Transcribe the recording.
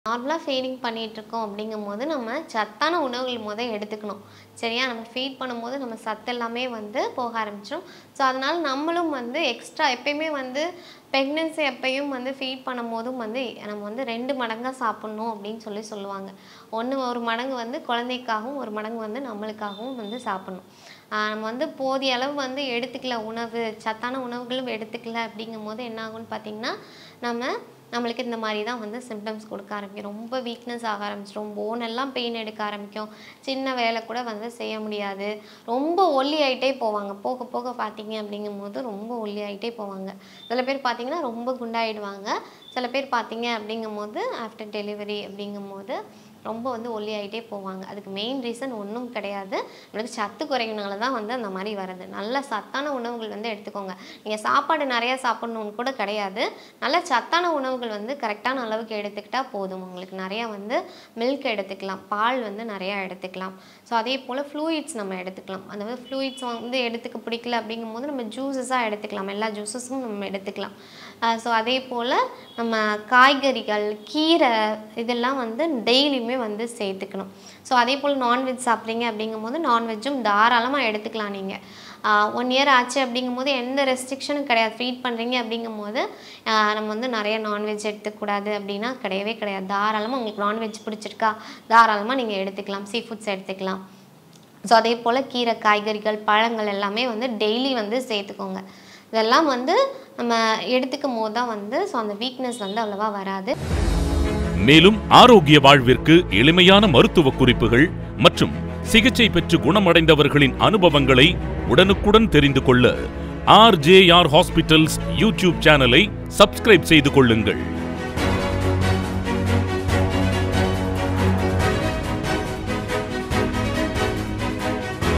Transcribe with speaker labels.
Speaker 1: நார்மலாக ஃபீடிங் பண்ணிகிட்ருக்கோம் அப்படிங்கும்போது நம்ம சத்தான உணவுகள் முதல் எடுத்துக்கணும் சரியா நம்ம ஃபீட் பண்ணும்போது நம்ம சத்து எல்லாமே வந்து போக ஆரம்பிச்சிடும் ஸோ அதனால் நம்மளும் வந்து எக்ஸ்ட்ரா எப்பயுமே வந்து ப்ரெக்னென்சி எப்பயும் வந்து ஃபீட் பண்ணும்போதும் வந்து நம்ம வந்து ரெண்டு மடங்காக சாப்பிட்ணும் அப்படின்னு சொல்லி சொல்லுவாங்க ஒன்று ஒரு மடங்கு வந்து குழந்தைக்காகவும் ஒரு மடங்கு வந்து நம்மளுக்காகவும் வந்து சாப்பிட்ணும் ஆஹ் நம்ம வந்து போதிய அளவு வந்து எடுத்துக்கல உணவு சத்தான உணவுகளும் எடுத்துக்கல அப்படிங்கும் போது என்ன ஆகும்னு பார்த்தீங்கன்னா நம்ம நம்மளுக்கு இந்த மாதிரி தான் வந்து சிம்டம்ஸ் கொடுக்க ஆரம்பிக்கும் ரொம்ப வீக்னஸ் ஆக ஆரம்பிச்சிடும் போன் எல்லாம் பெயின் எடுக்க ஆரம்பிக்கும் சின்ன வேலை கூட வந்து செய்ய முடியாது ரொம்ப ஒல்லி ஆகிட்டே போவாங்க போக போக பார்த்தீங்க அப்படிங்கும்போது ரொம்ப ஒல்லி ஆகிட்டே போவாங்க சில பேர் பார்த்தீங்கன்னா ரொம்ப குண்டாயிடுவாங்க சில பேர் பார்த்தீங்க அப்படிங்கும்போது ஆஃப்டர் டெலிவரி அப்படிங்கும்போது ரொம்ப வந்து ஒல்லி ஆகிட்டே போவாங்க அதுக்கு மெயின் ரீசன் ஒன்றும் கிடையாது நம்மளுக்கு சத்து குறைவினால தான் வந்து அந்த மாதிரி வருது நல்ல சத்தான உணவுகள் வந்து எடுத்துக்கோங்க நீங்கள் சாப்பாடு நிறையா சாப்பிட்ணுன்னு கூட கிடையாது நல்ல சத்தான உணவுகள் வந்து கரெக்டான அளவுக்கு எடுத்துக்கிட்டால் போதும் உங்களுக்கு நிறையா வந்து மில்க் எடுத்துக்கலாம் பால் வந்து நிறையா எடுத்துக்கலாம் ஸோ அதே போல் ஃப்ளூயிட்ஸ் நம்ம எடுத்துக்கலாம் அந்த மாதிரி ஃப்ளூயிட்ஸ் வந்து எடுத்துக்க பிடிக்கல அப்படிங்கும்போது நம்ம ஜூஸஸாக எடுத்துக்கலாம் எல்லா ஜூஸஸும் நம்ம எடுத்துக்கலாம் ஸோ அதே போல் நம்ம காய்கறிகள் கீரை இதெல்லாம் வந்து டெய்லியுமே வந்து சேர்த்துக்கணும் ஸோ அதே போல் நான்வெஜ் சாப்பிட்றீங்க அப்படிங்கும்போது நான்வெஜ்ஜும் தாராளமாக எடுத்துக்கலாம் நீங்கள் ஒன் இயர் ஆச்சு அப்படிங்கும்போது எந்த ரெஸ்ட்ரிக்ஷனும் கிடையாது ஃபீட் பண்ணுறீங்க அப்படிங்கும்போது ஆஹ் நம்ம வந்து நிறைய நான்வெஜ் எடுத்துக்கூடாது அப்படின்னா கிடையவே கிடையாது தாராளமாக உங்களுக்கு நான்வெஜ் பிடிச்சிருக்கா தாராளமாக நீங்கள் எடுத்துக்கலாம் சீ ஃபுட்ஸ் எடுத்துக்கலாம் ஸோ அதே போல் கீரை காய்கறிகள் பழங்கள் எல்லாமே வந்து டெய்லி வந்து சேர்த்துக்கோங்க இதெல்லாம் வந்து நம்ம எடுத்துக்கும் போது தான் வந்து ஸோ அந்த வீக்னஸ் வந்து அவ்வளோவா வராது
Speaker 2: மேலும் ஆரோக்கிய வாழ்விற்கு எளிமையான மருத்துவ குறிப்புகள் மற்றும் சிகிச்சை பெற்று குணமடைந்தவர்களின் அனுபவங்களை உடனுக்குடன் தெரிந்து கொள்ள ஆர்ஜேஆர் ஹாஸ்பிட்டல்ஸ் யூடியூப் சேனலை சப்ஸ்கிரைப் செய்து கொள்ளுங்கள்